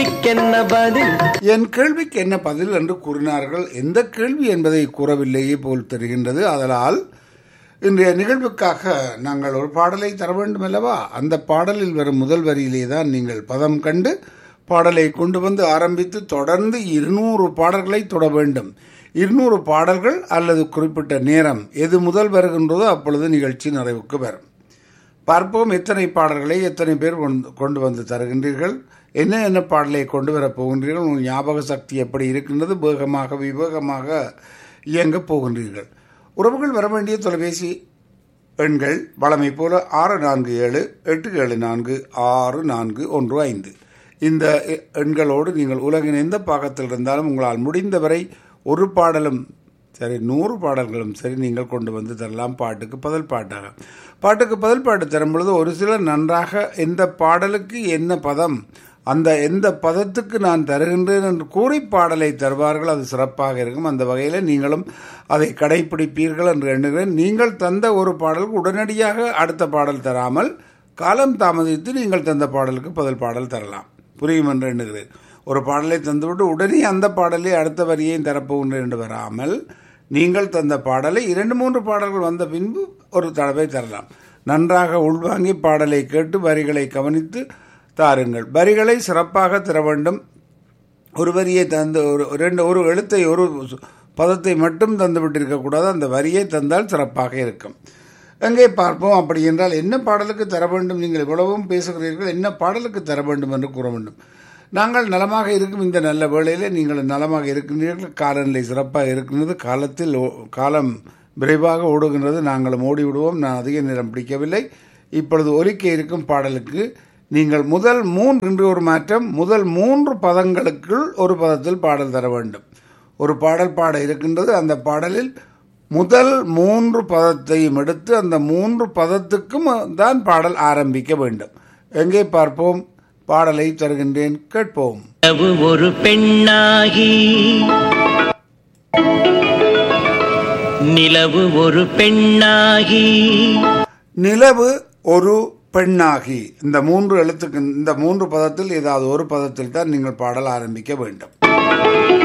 என்ன பதில் என் கேள்விக்கு என்ன பதில் என்று கூறினார்கள் எந்த கேள்வி என்பதை கூறவில்லையே போல் தெரிகின்றது அதனால் இன்றைய நிகழ்வுக்காக நாங்கள் ஒரு பாடலை தர வேண்டும் அல்லவா அந்த பாடலில் வரும் முதல் வரியிலே தான் நீங்கள் பதம் கண்டு பாடலை கொண்டு வந்து ஆரம்பித்து தொடர்ந்து இருநூறு பாடல்களை தொட வேண்டும் இருநூறு பாடல்கள் அல்லது குறிப்பிட்ட நேரம் எது முதல் வருகின்றதோ அப்பொழுது நிகழ்ச்சி நிறைவுக்கு வரும் பார்ப்போம் எத்தனை பாடல்களை எத்தனை பேர் கொண்டு- கொண்டு வந்து தருகின்றீர்கள் என்ன என்ன பாடலை கொண்டு வரப் போகின்றீர்கள் உங்கள் ஞாபக சக்தி எப்படி இருக்கின்றது வேகமாக விவேகமாக இயங்கப் போகின்றீர்கள் உறவுகள் வர வேண்டிய தொலைபேசி எண்கள் வளமை போல ஆறு நான்கு ஏழு எட்டு ஏழு நான்கு ஆறு நான்கு ஒன்று ஐந்து இந்த எ- எண்களோடு நீங்கள் உலகின் எந்த பாகத்தில் இருந்தாலும் உங்களால் முடிந்தவரை ஒரு பாடலும் சரி நூறு பாடல்களும் சரி நீங்கள் கொண்டு வந்து தரலாம் பாட்டுக்கு பதில் பாட்டாக பாட்டுக்கு பதில் பாட்டு தரும் பொழுது ஒரு சிலர் நன்றாக எந்த பாடலுக்கு என்ன பதம் அந்த எந்த பதத்துக்கு நான் தருகின்றேன் என்று கூறி பாடலை தருவார்கள் அது சிறப்பாக இருக்கும் அந்த வகையில் நீங்களும் அதை கடைபிடிப்பீர்கள் என்று எண்ணுகிறேன் நீங்கள் தந்த ஒரு பாடலுக்கு உடனடியாக அடுத்த பாடல் தராமல் காலம் தாமதித்து நீங்கள் தந்த பாடலுக்கு பதில் பாடல் தரலாம் புரியும் என்று எண்ணுகிறேன் ஒரு பாடலை தந்துவிட்டு உடனே அந்த பாடலை அடுத்த வரியையும் தரப்போகின்றேன் என்று வராமல் நீங்கள் தந்த பாடலை இரண்டு மூன்று பாடல்கள் வந்த பின்பு ஒரு தடவை தரலாம் நன்றாக உள்வாங்கி பாடலை கேட்டு வரிகளை கவனித்து தாருங்கள் வரிகளை சிறப்பாக தர வேண்டும் ஒரு வரியை தந்து ஒரு ரெண்டு ஒரு எழுத்தை ஒரு பதத்தை மட்டும் தந்து விட்டிருக்கக்கூடாது அந்த வரியை தந்தால் சிறப்பாக இருக்கும் எங்கே பார்ப்போம் அப்படி என்றால் என்ன பாடலுக்கு தர வேண்டும் நீங்கள் இவ்வளவும் பேசுகிறீர்கள் என்ன பாடலுக்கு தர வேண்டும் என்று கூற வேண்டும் நாங்கள் நலமாக இருக்கும் இந்த நல்ல வேளையிலே நீங்கள் நலமாக இருக்கின்றீர்கள் காலநிலை சிறப்பாக இருக்கின்றது காலத்தில் ஓ- காலம் விரைவாக ஓடுகின்றது நாங்களும் ஓடி விடுவோம் நான் அதிக நேரம் பிடிக்கவில்லை இப்பொழுது ஒலிக்க இருக்கும் பாடலுக்கு நீங்கள் முதல் மூன்று இன்று ஒரு மாற்றம் முதல் மூன்று பதங்களுக்குள் ஒரு பதத்தில் பாடல் தர வேண்டும் ஒரு பாடல் பாட இருக்கின்றது அந்த பாடலில் முதல் மூன்று பதத்தையும் எடுத்து அந்த மூன்று பதத்துக்கும் தான் பாடல் ஆரம்பிக்க வேண்டும் எங்கே பார்ப்போம் பாடலை தருகின்றேன் கேட்போம் நிலவு ஒரு பெண்ணாகி நிலவு ஒரு பெண்ணாகி நிலவு ஒரு பெண்ணாகி இந்த மூன்று எழுத்துக்கு இந்த மூன்று பதத்தில் ஏதாவது ஒரு பதத்தில் தான் நீங்கள் பாடல் ஆரம்பிக்க வேண்டும்